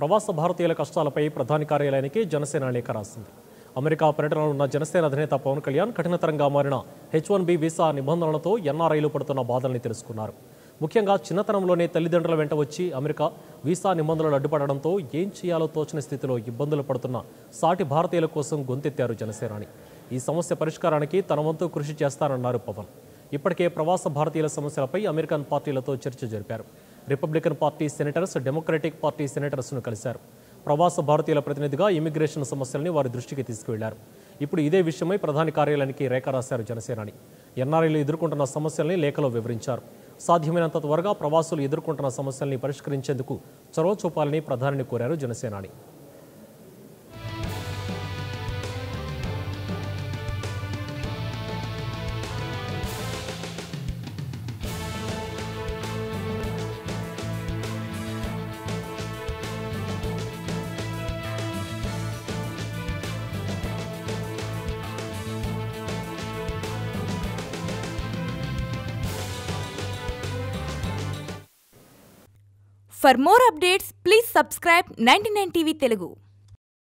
ప్రవాస భారతీయుల కష్టాలపై ప్రధాని కార్యాలయానికి జనసేన లేఖ రాసింది అమెరికా పర్యటనలో ఉన్న జనసేన అధినేత పవన్ కళ్యాణ్ కఠినతరంగా మారిన హెచ్ వన్ బి వీసా నిబంధనలతో ఎన్ఆర్ఐలు పడుతున్న బాధల్ని తెలుసుకున్నారు ముఖ్యంగా చిన్నతనంలోనే తల్లిదండ్రుల వెంట వచ్చి అమెరికా వీసా నిబంధనలు అడ్డుపడడంతో ఏం చేయాలో తోచని స్థితిలో ఇబ్బందులు పడుతున్న సాటి భారతీయుల కోసం గొంతెత్తారు జనసేనాని ఈ సమస్య పరిష్కారానికి తన వంతు కృషి చేస్తారన్నారు పవన్ ఇప్పటికే ప్రవాస భారతీయుల సమస్యలపై అమెరికన్ పార్టీలతో చర్చ జరిపారు republican party senators democratic party సెనేటర్స్ను కలిశారు ప్రవాస భారతీయుల ప్రతినిధిగా ఇమిగ్రేషన్ సమస్యల్ని వారి దృష్టికి తీసుకువెళ్లారు ఇప్పుడు ఇదే విషయమై ప్రధాని కార్యాలయానికి రేఖ రాశారు జనసేనాని ఎన్ఆర్ఐలు ఎదుర్కొంటున్న సమస్యల్ని లేఖలో వివరించారు సాధ్యమైనంత త్వరగా ప్రవాసులు ఎదుర్కొంటున్న సమస్యల్ని పరిష్కరించేందుకు చొరవ చూపాలని ప్రధానిని కోరారు జనసేనాని For more updates, please subscribe 99 TV Telugu.